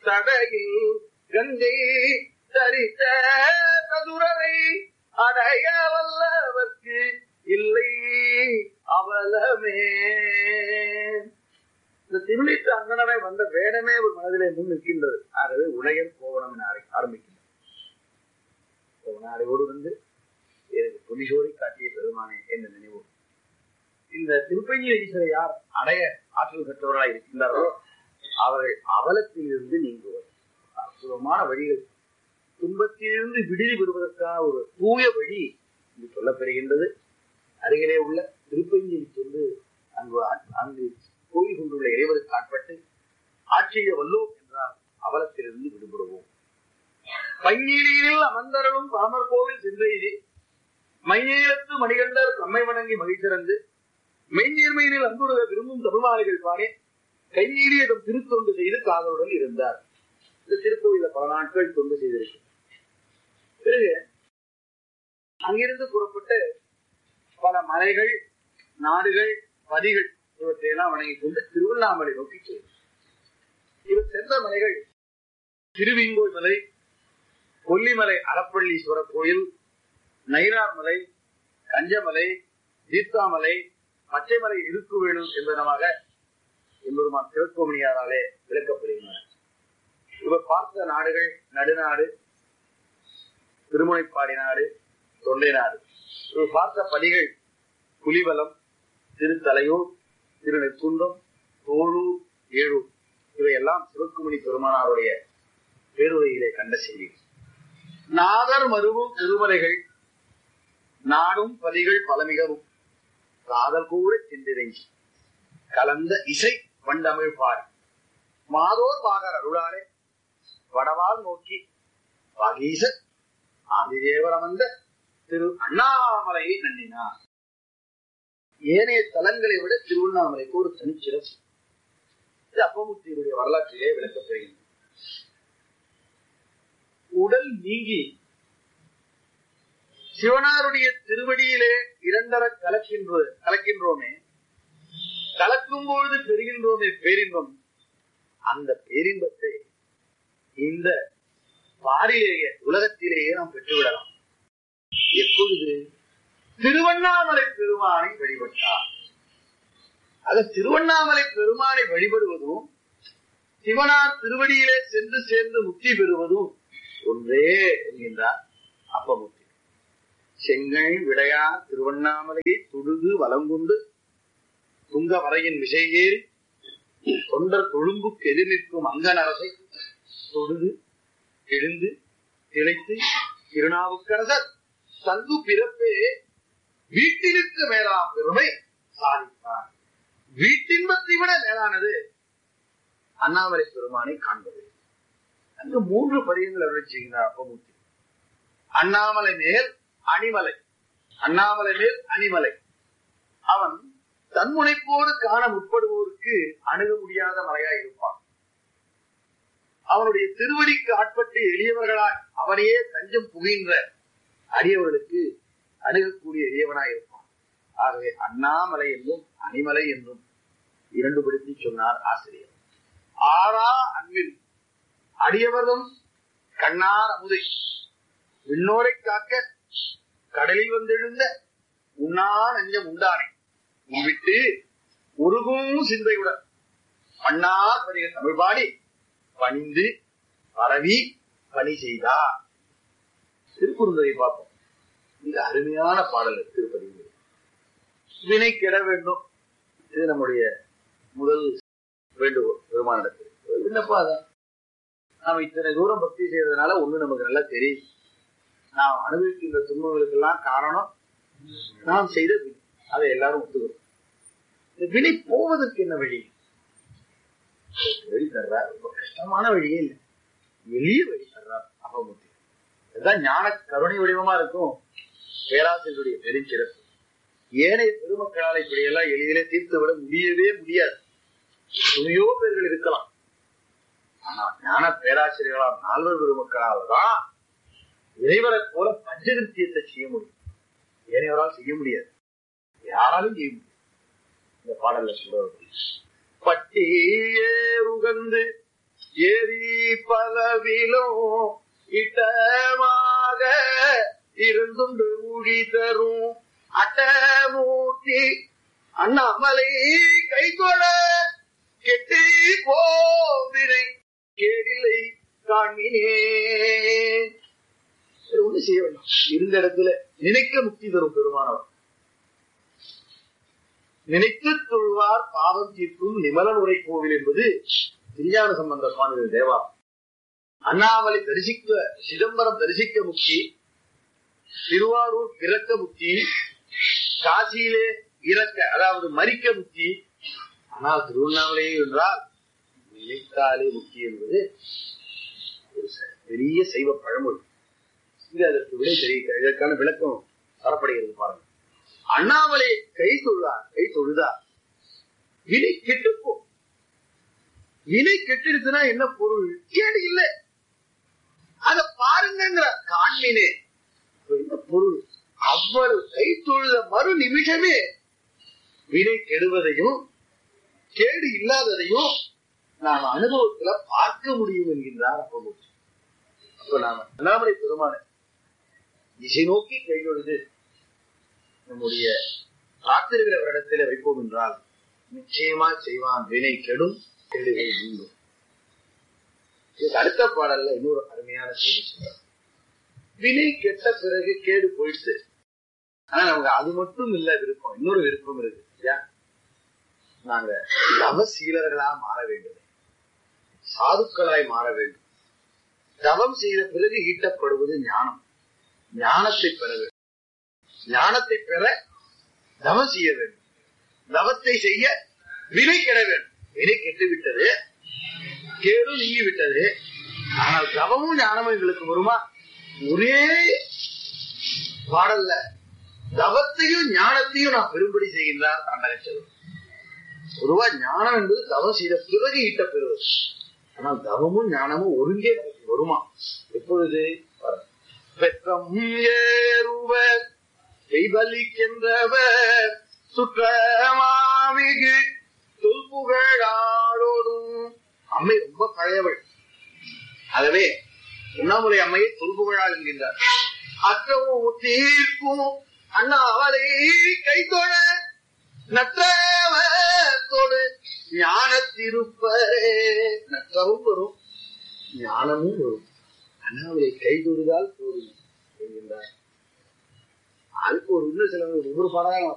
தடையில் கங்கை தரித்த சதுரரை அடைய வல்லவர்க்கு இல்லை அவலமே இந்த திருளிட்டு அங்கனரை வந்த வேடமே ஒரு மனதிலே முன் நிற்கின்றது ஆகவே உலகில் கோவணம் என ஆர- ஆரம்பிக்கின்றது கோவனாரையோடு வந்து எனக்கு புலிசோரை காட்டிய பெருமானே என்ற நினைவு இந்த திருப்பஞ்சி ஈஸ்வரை யார் அடைய ஆற்றல் பெற்றவர்களாய் இருக்கின்றார்களோ அவர்கள் அவலத்தில் இருந்து நீங்குவர் அற்புதமான வழிகள் துன்பத்திலிருந்து விடுதி பெறுவதற்கான ஒரு தூய வழி இது சொல்லப்பெறுகின்றது அருகிலே உள்ள திருப்பஞ்சியில் சென்று அங்கு ஆ- அங்கு கோயில் கொண்டுள்ள இறைவருக்கு ஆட்பட்டு ஆட்சியை வல்லோம் என்றால் அவலத்திலிருந்து விடுபடுவோம் பஞ்சீலியில் அமர்ந்தருளும் பாமர் கோவில் சென்றெய்தி மைநீரத்து மணிகண்டர் தம்மை வணங்கி மகிழ்ச்சிறந்து மெய்நீர்மையினில் அன்புருக விரும்பும் தமிழ்மாலைகள் பாடி கைநீடிய தம் திருத்தொண்டு செய்து காதலுடன் இருந்தார் இந்த திருக்கோயில பல நாட்கள் தொண்டு செய்திருக்கு பிறகு அங்கிருந்து புறப்பட்டு பல மலைகள் நாடுகள் பதிகள் இவற்றையெல்லாம் வணங்கிக் கொண்டு திருவண்ணாமலை நோக்கி செல்லும் இவர் சென்ற மலைகள் திருவிங்கோய் மலை கொல்லிமலை அறப்பள்ளீஸ்வரர் கோயில் நயினார் மலை கஞ்சமலை தீர்த்தாமலை பச்சைமலை இருக்கு வேணும் என்பதனமாக எம்பெருமான் சிவக்கோமணியாராலே விளக்கப்படுகின்றன இவர் பார்த்த நாடுகள் நடுநாடு திருமுனைப்பாடி நாடு தொண்டை நாடு இவர் பார்த்த பணிகள் புலிவலம் திருத்தலையூர் திருநெற்குன்றம் தோழூர் ஏழூர் இவையெல்லாம் சிவக்குமணி பெருமானாருடைய பேருரையிலே கண்ட செய்தி நாதர் மருவும் திருமலைகள் நாடும் பதிகள் பலமிகவும் காதல் கூட சென்றிறங்கி கலந்த இசை வண்டமிழ் பாடி மாதோர் பாகர் அருளாலே வடவால் நோக்கி வாகீசர் ஆதிதேவர் அமர்ந்த திரு அண்ணாமலையை நன்னினார் ஏனைய தலங்களை விட திருவண்ணாமலைக்கு ஒரு தனிச்சிறப்பு இது அப்பமுத்தியுடைய வரலாற்றிலே விளக்கப்படுகிறது உடல் நீங்கி சிவனாருடைய திருவடியிலே இரண்டர கலக்கின்ற கலக்கின்றோமே கலக்கும் பொழுது பெறுகின்றோமே பேரின்பம் அந்த பேரின்பத்தை இந்த பாரிலேயே உலகத்திலேயே நாம் பெற்றுவிடலாம் எப்பொழுது திருவண்ணாமலை பெருமானை வழிபட்டார் அது திருவண்ணாமலை பெருமானை வழிபடுவதும் சிவனார் திருவடியிலே சென்று சேர்ந்து முக்தி பெறுவதும் ஒன்றே என்கின்றார் அப்பமுத்தி செங்கை விடையார் திருவண்ணாமலையை தொழுது வலங்கொண்டு துங்க வரையின் விசையேறி தொண்டர் தொழும்புக்கு எதிர் நிற்கும் அங்கனரசை தொழுது எழுந்து திளைத்து திருநாவுக்கரசர் தங்கு பிறப்பே வீட்டிற்கு மேலாம் பெருமை சாதித்தார் வீட்டின்பத்தை விட மேலானது அண்ணாமலை பெருமானை காண்பது அங்கு மூன்று பதியங்கள் அருள் செய்கிறார் அப்பமூர்த்தி அண்ணாமலை மேல் அணிமலை அண்ணாமலை மேல் அணிமலை அவன் தன்முனைப்போடு காண முற்படுவோருக்கு அணுக முடியாத மலையாய் இருப்பான் அவனுடைய திருவடிக்கு ஆட்பட்டு எளியவர்களாய் அவனையே தஞ்சம் புகின்ற அடியவர்களுக்கு அணுகக்கூடிய எளியவனாய் இருப்பான் ஆகவே அண்ணாமலை என்றும் அணிமலை என்றும் இரண்டு படுத்தி சொன்னார் ஆசிரியர் ஆறா அன்பில் அடியவரும் கண்ணார் அமுதை விண்ணோரை காக்க கடலில் வந்தெழுந்த உண்ணா நெஞ்சம் உண்டானே விட்டு உருகும் சிந்தையுடன் மன்னார் பதிக தமிழ் பாடி பணிந்து பரவி பணி செய்தார் திருக்குறுந்தரை பார்ப்போம் மிக அருமையான பாடல் திருப்பதி வினை கெட வேண்டும் இது நம்முடைய முதல் வேண்டுகோள் பெருமானிடத்தில் விண்ணப்பா அதான் நாம இத்தனை தூரம் பக்தி செய்யறதுனால ஒண்ணு நமக்கு நல்லா தெரியும் நாம் அனுபவிக்கின்ற துன்பங்களுக்கெல்லாம் காரணம் நாம் செய்த வினை அதை எல்லாரும் ஒத்துக்கிறோம் இந்த வினை போவதற்கு என்ன வழி வழி தர்றார் ரொம்ப கஷ்டமான வழியே இல்லை எளிய வழி தர்றார் அப்பமுத்தி இதுதான் ஞான கருணை வடிவமா இருக்கும் பேராசிரியருடைய பெருஞ்சிறப்பு ஏனைய பெருமக்களால் இப்படியெல்லாம் எளிதிலே தீர்த்து விட முடியவே முடியாது துணையோ பேர்கள் இருக்கலாம் ஆனா ஞான பேராசிரியர்களால் நால்வர் பெருமக்களால் தான் இறைவரை போல பஞ்சகிருத்தியத்தை செய்ய முடியும் ஏனையவரால் செய்ய முடியாது யாராலும் செய்ய முடியும் இந்த பாடல்ல சொல்றது பட்டியே உகந்து ஏரி பலவிலும் இட்டமாக இருந்துண்டு ஊழி தரும் அட்டமூர்த்தி அண்ணாமலை கைகொள கெட்டி போவினை கேடில்லை காண்மினே ஒண்ணு செய்ய வேண்டாம் இருந்த இடத்துல நினைக்க முக்தி தரும் பெருமானவர் நினைத்து தொழுவார் பாவம் தீர்க்கும் நிமலன் உரை கோவில் என்பது திருஞான சம்பந்த சுவாமிகள் தேவா அண்ணாமலை தரிசிக்க சிதம்பரம் தரிசிக்க முக்தி திருவாரூர் பிறக்க முக்தி காசியிலே இறக்க அதாவது மறிக்க முக்தி ஆனால் திருவண்ணாமலை என்றால் நினைத்தாலே முக்தி என்பது ஒரு பெரிய சைவ பழமொழி இது அதற்கு விடை தெரிவிக்க இதற்கான விளக்கம் தரப்படுகிறது பாருங்க அண்ணாமலை கை தொழுதார் கை தொழுதார் வினை கெட்டுப்போ வினை கெட்டுடுச்சுன்னா என்ன பொருள் கேடு இல்லை அத பாருங்கிற காண்மினே என்ன பொருள் அவ்வளவு கை தொழுத மறு நிமிஷமே வினை கெடுவதையும் கேடு இல்லாததையும் நாம் அனுபவத்துல பார்க்க முடியும் என்கின்றார் அப்பமூர்த்தி அப்ப நாம அண்ணாமலை பெருமான திசை நோக்கி கையொழுது நம்முடைய பிரார்த்தனைகளை வைப்போம் என்றால் நிச்சயமா செய்வான் வினை கெடும் கெடுவை நீங்கும் இதுக்கு அடுத்த பாடல்ல இன்னொரு அருமையான செய்தி சொல்றார் வினை கெட்ட பிறகு கேடு போயிடுச்சு ஆனா நமக்கு அது மட்டும் இல்ல விருப்பம் இன்னொரு விருப்பம் இருக்கு இல்லையா நாங்க தவசீலர்களா மாற வேண்டும் சாதுக்களாய் மாற வேண்டும் தவம் செய்த பிறகு ஈட்டப்படுவது ஞானம் ஞானத்தை பெற வேண்டும் ஞானத்தை பெற தவம் செய்ய வேண்டும் தவத்தை செய்ய வினை கெட வேண்டும் வினை கெட்டு விட்டது கேடு நீங்கி விட்டது ஆனால் தவமும் ஞானமும் எங்களுக்கு வருமா ஒரே பாடல்ல தவத்தையும் ஞானத்தையும் நான் பெரும்படி செய்கின்றார் தாண்டக செல்வம் பொதுவா ஞானம் என்பது தவம் செய்த பிறகு ஈட்ட பெறுவது ஆனால் தவமும் ஞானமும் ஒருங்கே நமக்கு வருமா எப்பொழுது பெற்றம் ஏறுவர் செய்வலிக்கின்றவர் சுற்றமாமிகு தொல்புகழாளோடும் அம்மை ரொம்ப பழையவள் ஆகவே உண்ணாமுறை அம்மையை தொல்புகழாள் என்கின்றார் அற்றவும் தீர்க்கும் அண்ணா அவளை கைத்தொழ நற்றவத்தோடு ஞானத்திருப்பரே நற்றவும் வரும் ஞானமும் வரும் அண்ணாவளை கைதொடுதால் போதும் என்கின்றார் அதுக்கு ஒரு இன்னும் சில ஒவ்வொரு பாடம்